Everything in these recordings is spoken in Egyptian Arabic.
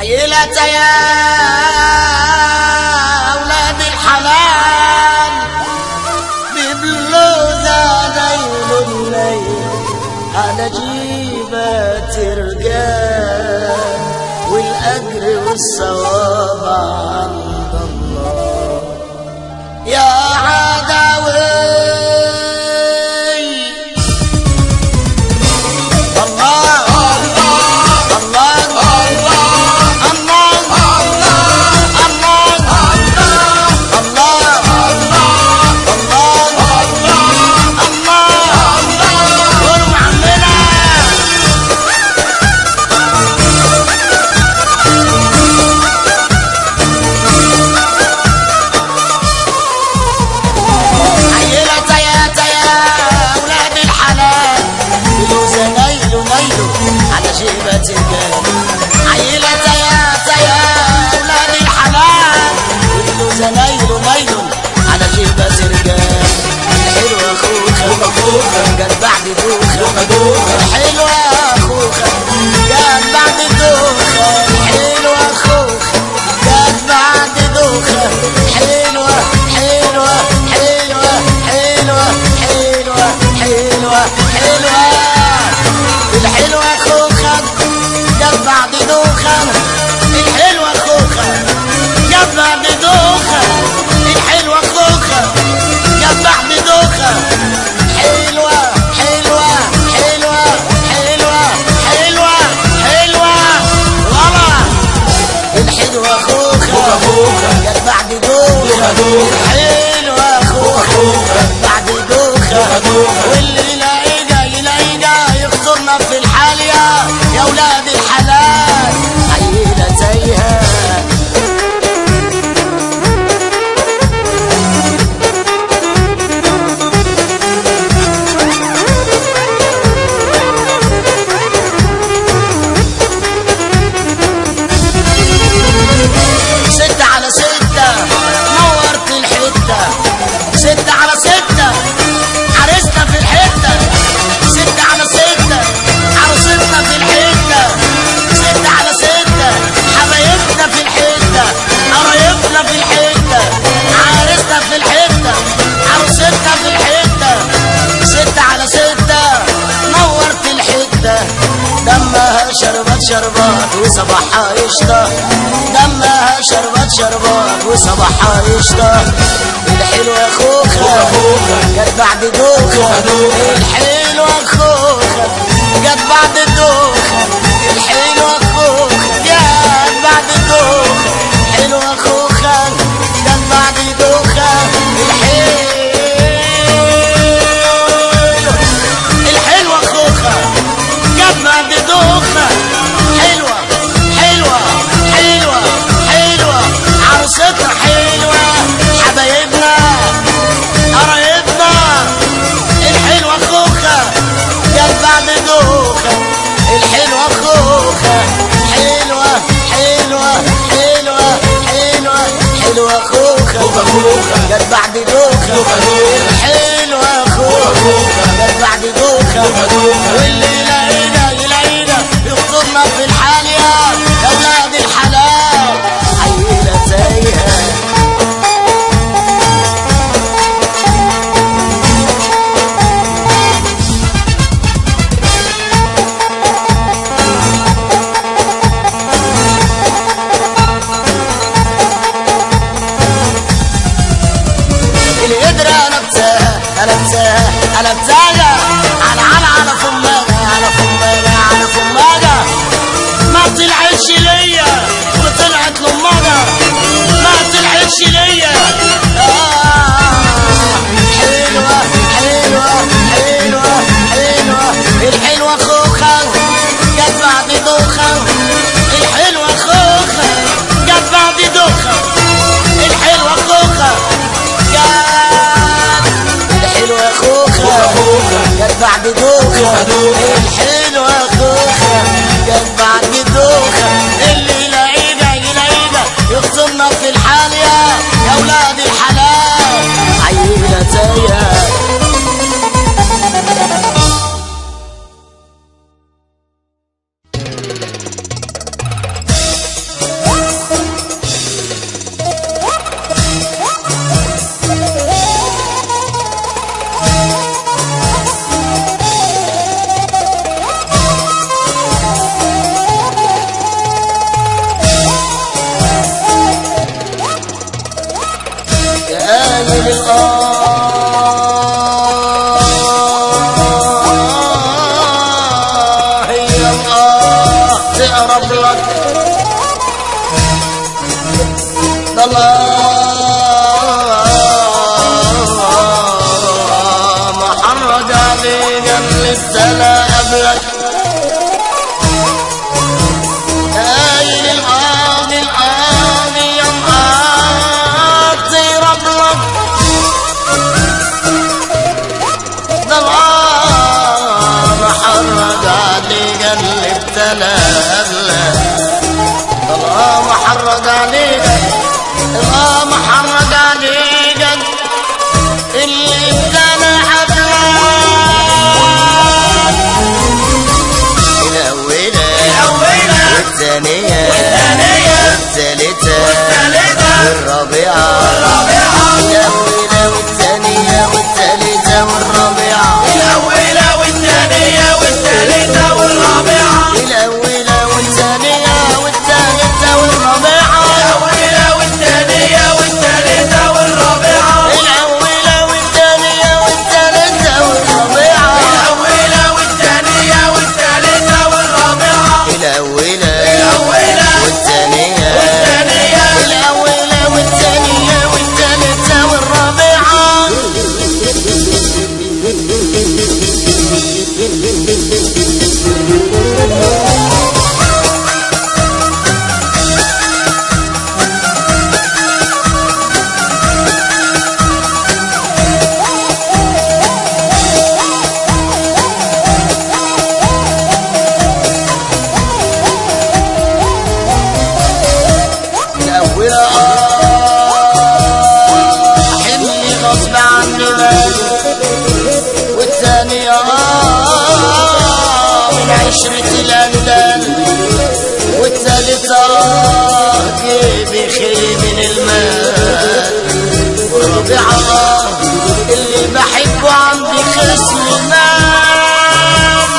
عيلة يا أولاد الحلال ببلوزة ليل الليل على جيبة رجال والأجر والثواب عند الله يا عدوي الله الله الله عيلة يا يا أولاد الحلال زنايل ميل على جيبة رجال الحلوة أخوخة قال بعد دوخة الحلوة أخوخة قال بعد دوخة الحلوة أخوخة قال بعد دوخة حلوة حلوة حلوة حلوة حلوة حلوة حلوة الحلوة أخوخة قال بعد دوخة الحلوة أخوخة قال بعد دوخة الحلوة أخوخة قال بعد دوخة حلوة حلوة حلوة حلوة حلوة حلوة غلط الحلوة أخوخة قال بعد دوخة حلوة أخوخة بعد دوخة واللي يلاقينا يلاقينا يخطرنا في الحالية يا ولاد الحلال عيلة زيها ستة على ستة نورت الحتة ستة على ستة عرسنا في الحتة ستة على ستة عروستنا في الحتة ستة على ستة حبايبنا في الحتة قرايبنا في الحتة عرسنا في الحتة عروستنا في الحتة ستة على ستة نورت الحتة دمها شربت شربات وصباحها قشطة دمها شربت شربات وصباحها قشطة الحلوة خوخة جت بعد دوخة الحلوة خوخة جت بعد دوخة الحلوة خوخة جت بعد دوخة حلوة خوخة جت بعد دوخة الحلوة الحلوة خوخة جت بعد دوخة حلوة حلوة حلوة حلوة عروستنا حلوة حبايبنا قرايبنا الحلوة خوخة جت بعد دوخة الحلوة خوخة حلوة حلوة حلوة حلوة حلوة خوخة جت بعد دوخة الحلوة خوخة جت بعد دوخة واللي يلاقينا يلاقينا يخطرنا في الحالية يا ولاد الحلال عيلة زيها القدرة انا بتاها انا بتاها انا بتاها على على على فماجة على فماجة على فماجة ما طلعتش ليا وطلعت لماجة ما طلعتش ليا آه حلوة حلوة حلوة حلوة الحلوة خوخة جت بعد دوخة الحلوة خوخة جت بعد دوخة الحلوة خوخة جت الحلوة خوخة جت بعد دوخة الحلوة خوخة جت بعد دوخة اللي يلاقينا يلاقينا يخصمنا في الحالية يا ولاد الحلال عيلة زيها الآه هي الآه تقرب لك الله محرج عليك اللي ابتلى قبلك هاي القاضي القاضي يا مقاضي رب لك ده الله محرج عليك اللي ابتلى قبلك الله محرج عليك الله محرج عليك اللي ابتلى قبلك الأولى والثانية والثالثة والرابعة الأولى والثانية والثالثة والرابعة الأولى والثانية والثالثة والرابعة الأولى والثانية والثالثة والرابعة الأولى والثانية والثالثة والرابعة الأولى والثانية والثالثة والرابعة الأولى والثانية والثالثة والرابعة الأولى والثانية الأولى والثانية والثالثة والرابعة الأولى آه حملي غصب عني مالي والثانية آه من عشرة الأندال والثالثة آه جيبي خيري من المال والرابعة آه اللي بحبه عندي خصم المال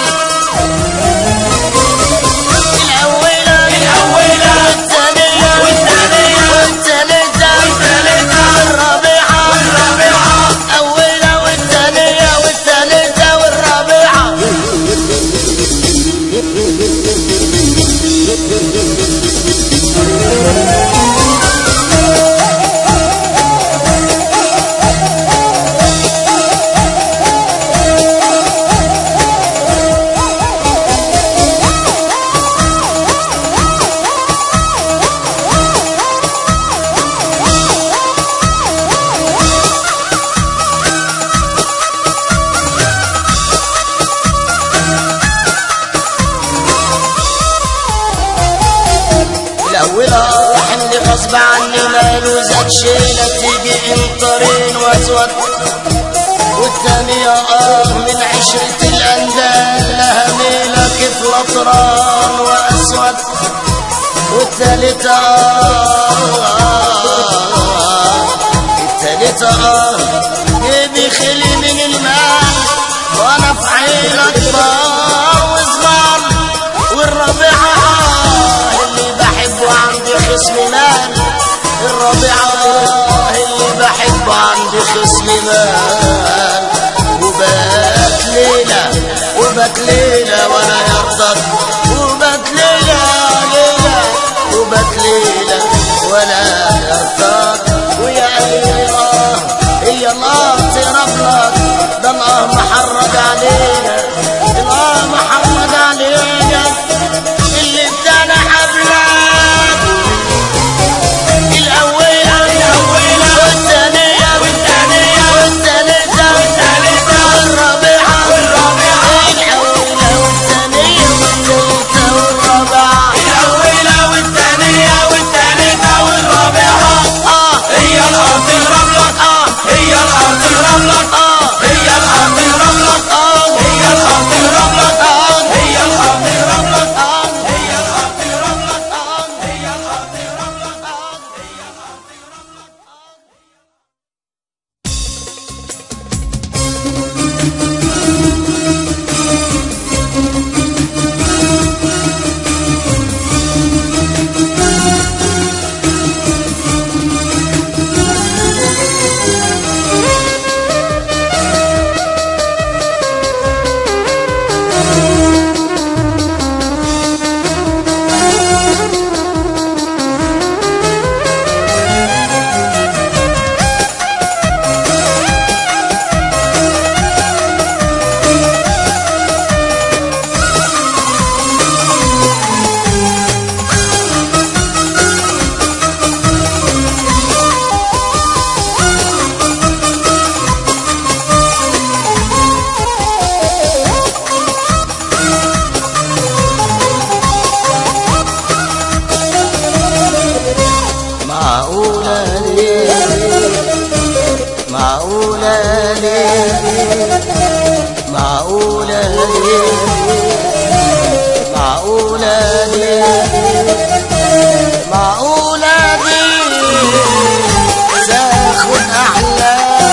الأولى الأولى والثانية والثانية والثالثة والثالثة والرابعة والرابعة الأولى والثانية والثالثة والرابعة الأولى حملي غصب عني ماله زاد شيلة تيجي انطرين واسود والثانية آه من عشرة الأندال لها ميلة كيف الأطران وأسود والثالثة آه الثالثة آه جيبي خلي من المال وأنا في عينك بوز مال والرابعة آه اللي بحبه عندي خصم مال الرابعة آه اللي بحبه عندي خصم مال وبات ليلة وبات ليلة ولا يرضى وبات ليلة ليلة وبات ليلة ولا يرضى ويا الله هي الله ترب لك ده الله محرج علينا الله محرج علينا اللي ابتلى حبلك الأولى الأولى والثانية والثانية والثالثة والثالثة والرابعة والرابعة الأولى والثانية والثالثة والرابعة الأولى والثانية والثالثة والرابعة معقولة ليه معقولة ليه معقولة ليه معقولة ليه تاخد أحلى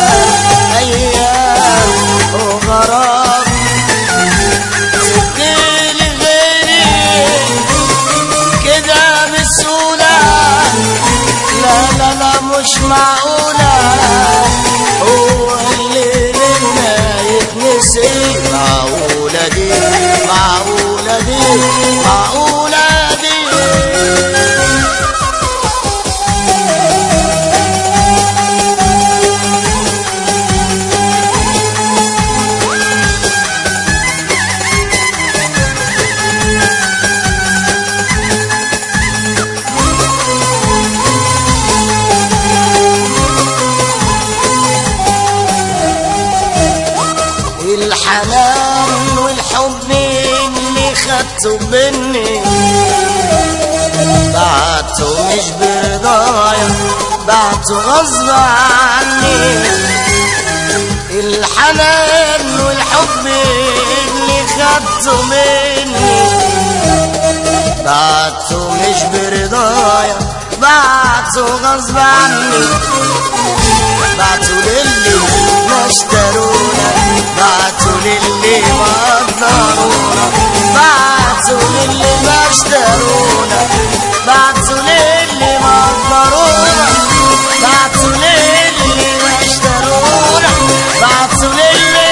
أيام وغرام تديلي غيري كده بسهولة لا لا لا مش معقولة هو اللي منا يتنسي معقولة دي معقولة دي معقولة دي الحنان والحب اللي خدته مني بعته مش برضايا بعته غصب عني الحنان والحب اللي خدته مني بعته مش برضايا بعته غصب عني بعتوا للي ما اشترونا بعتوا للي ما قدرونا بعتوا للي ما اشترونا بعتوا للي ما قدرونا بعتوا للي ما اشترونا بعتوا للي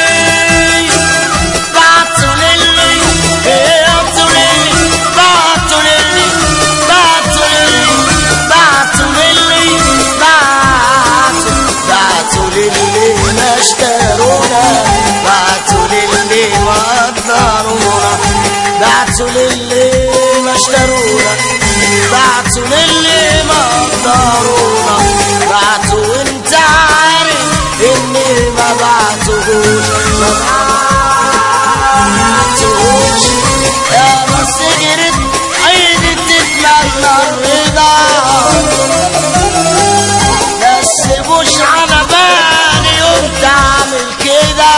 بعتوا للي بعتوا للي بعتوا للي بعتوا للي بعتوا للي بعتوا بعتوا للي ما اشترونا بعتوا للي ما قدرونا بعتوا للي ما اشترونا بعتوا للي ما قدرونا بعتوا وانت عارف اني ما بعتوهوش ما بعتوهوش يا ما سجرت عيني تتمنى الرضا بس مش على بالي يوم تعمل كده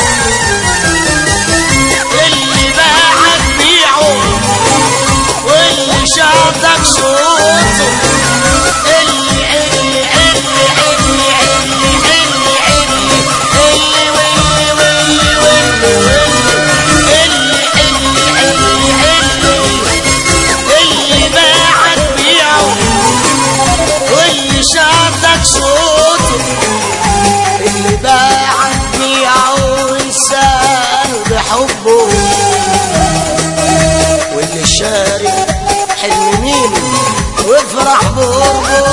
اللي باعك بيعه واللي شاطك شوطه اللي اللي اللي اللي اللي اللي اللي اللي واللي واللي واللي واللي اللي اللي اللي اللي اللي باعك بيعه واللي شاطك صوته اللي باعك بيعه انسان بحبه واللي شارك حلم مين وافرح بقربه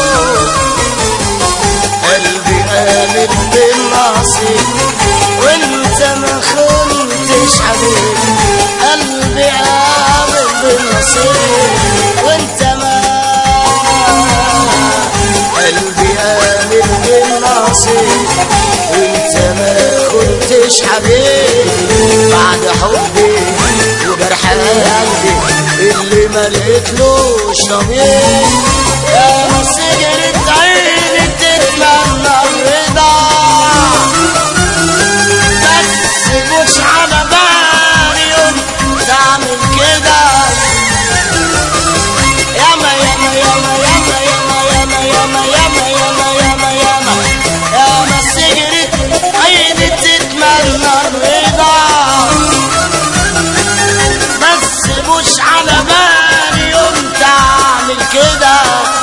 قلبي آمن بالنصيب وانت ما خنتش حبيب قلبي آمن بالنصيب وانت ما قلبي آمن بالنصيب وانت ما كنتش حبيب بعد حبي وجرح قلبي اللي ما لقيتلوش طبيب يا ما سجرت عيني تتمنى الرضا بس مش على بالي يوم تعمل كده ياما ياما ياما ياما ياما ياما ياما ياما ياما ياما ياما ياما سجرت عيني تتمنى الرضا بس مش على بالي يوم تعمل كده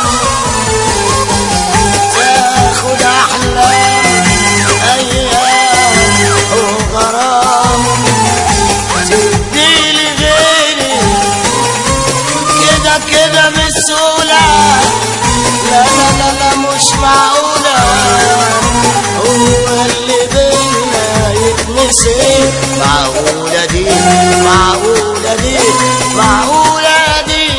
تاخد احلى ايام وغرام تديلي غيري كده كده بسهولة لا لا لا لا مش معقولة هو اللي بينا يتنسي معقولة دي معقولة دي معقولة دي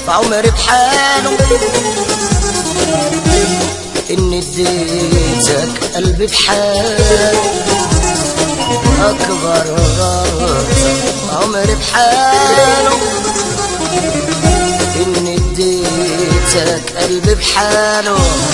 عمري بحاله إن اديتك قلبي بحاله أكبر غلطة عمري بحاله إن اديتك قلبي بحاله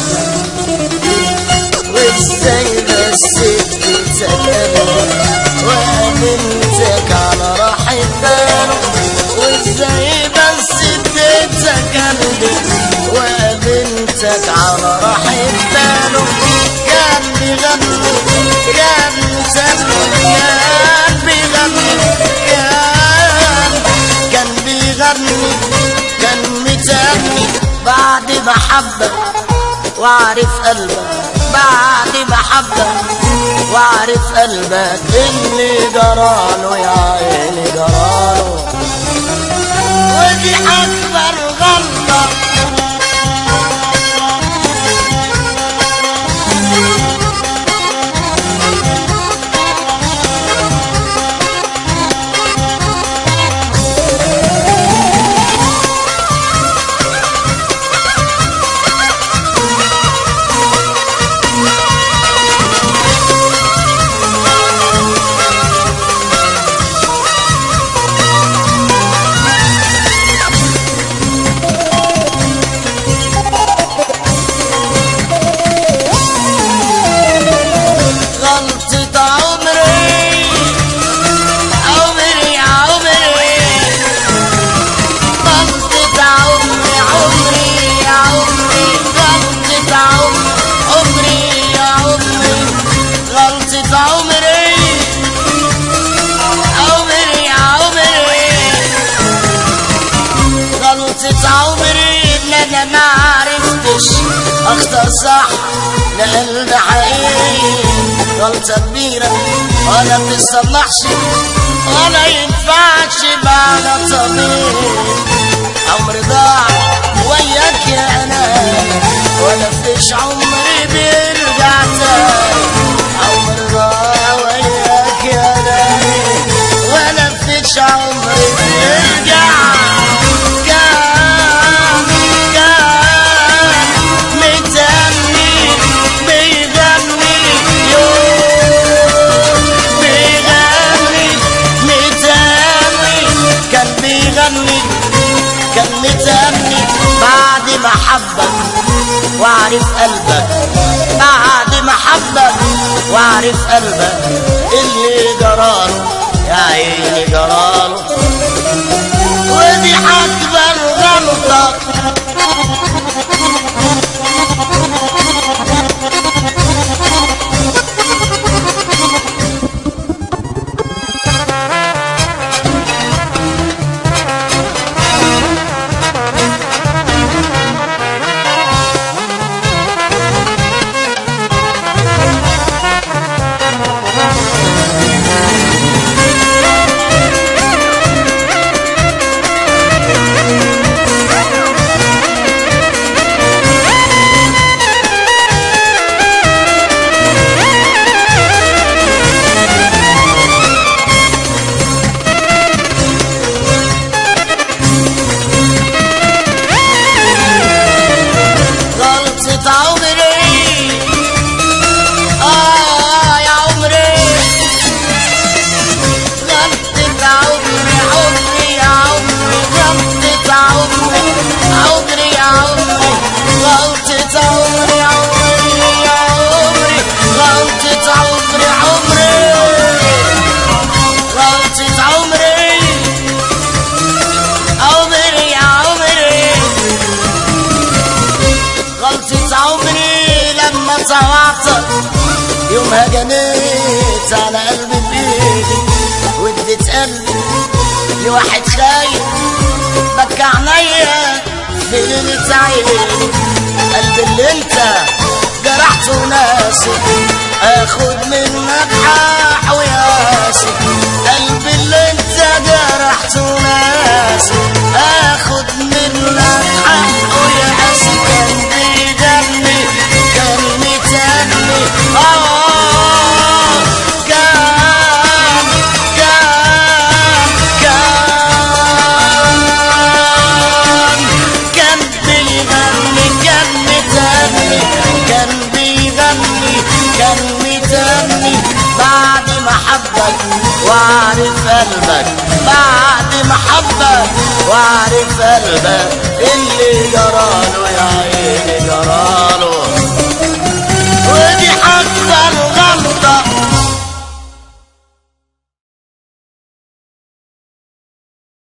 وازاي بس اديتك قلبي وأمنتك على راحة باله وازاي بس اديتك قلبي وأمنتك على راحة باله كان بيغني كان مسمي كان بيغني كان كان بيغني كان متغني بعد محبة وعارف قلبك بعد محبة وعارف قلبك اللي جراله يا عيني جراله ودي أكبر غلطة غلطة عمري عمري عمري غلطة عمري عمري يا عمري غلطة عمري عمري يا عمري غلطة عمري عمري يا عمري غلطة عمري ان انا ما عرفتش اختار صح لقلب حقيقي غلطة كبيرة ولا بتصلحش ولا ينفعش بعد طبيب عمري ضاع وياك يا انا ولا فيش عمري بيرجع تاني عمري ضاع وياك يا انا ولا فيش عمري بيرجع كان كان متني بيغني يوم بيغني متني كان بيغني كان متني بعد محبة وعرف قلبك بعد محبة وعرف قلبك اللي جراله يا عيني جراله ودي أكبر غلطة غلطة عمري آه يا عمري غلطة عمري عمري يا عمري غلطة عمري عمري يا عمري غلطة عمري عمري يا عمري غلطة عمري عمري غلطة عمري عمري يا عمري غلطة عمري لما طوعتك يومها جنيت على قلبي بإيدي واديت قلبي لواحد خايف بكى عينيا بليلة عيني قلبي اللي انت جرحته ناسي اخد منك حق وياسي قلبي اللي انت جرحته ناسي اخد منك حق وياسي كان بيدمي كان متني اه كان كان كان قلبك وعارف قلبك بعد محبة وعارف قلبك اللي جراله يا عيني جراله